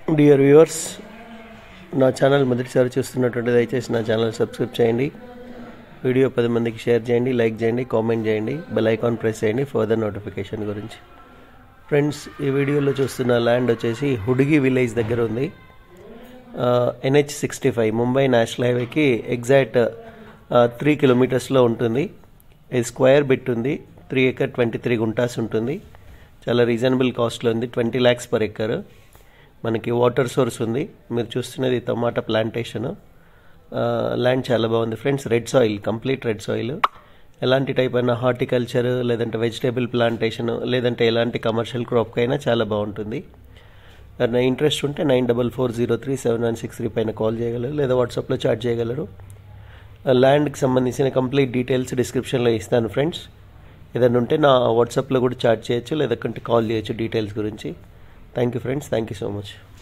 dear viewers నా channel మొదటిసారి చూస్తున్నటువంటి దయచేసి నా ఛానల్ సబ్స్క్రైబ్ చేయండి వీడియో పది మందికి షేర్ చేయండి లైక్ చేయండి కామెంట్ చేయండి బెల్ ఐకాన్ ప్రెస్ చేయండి ఫర్దర్ నోటిఫికేషన్ గురించి ఫ్రెండ్స్ ఈ వీడియోలో చూస్తున్న ల్యాండ్ వచ్చేసి హుడిగి విలేజ్ దగ్గర ఉంది NH sixty five Mumbai national హైవేకి ఎగ్జాక్ట్ త్రీ కిలోమీటర్స్లో ఉంటుంది ఇది స్క్వేర్ బిట్ ఉంది త్రీ ఎకర్ ట్వంటీ త్రీ గుంటాస్ ఉంటుంది చాలా రీజనబుల్ కాస్ట్లో ఉంది ట్వంటీ ల్యాక్స్ పర్ ఎకర్ మనకి వాటర్ సోర్స్ ఉంది మీరు చూస్తున్నది టమాటా ప్లాంటేషన్ ల్యాండ్ చాలా బాగుంది friends red soil complete red soil ఎలాంటి టైప్ అయినా హార్టికల్చర్ లేదంటే వెజిటేబుల్ ప్లాంటేషన్ లేదంటే ఎలాంటి కమర్షియల్ క్రాప్కైనా చాలా బాగుంటుంది ఎవరైనా ఇంట్రెస్ట్ ఉంటే nine double four zero three seven one six three పైన కాల్ చేయగలరు లేదా వాట్సాప్లో చాట్ చేయగలరు ల్యాండ్కి సంబంధించిన కంప్లీట్ డీటెయిల్స్ డిస్క్రిప్షన్లో ఇస్తాను ఫ్రెండ్స్ ఏదైనా ఉంటే నా వాట్సాప్లో కూడా చాట్ చేయొచ్చు లేదంటే కాల్ చేయొచ్చు డీటెయిల్స్ గురించి thank you friends thank you so much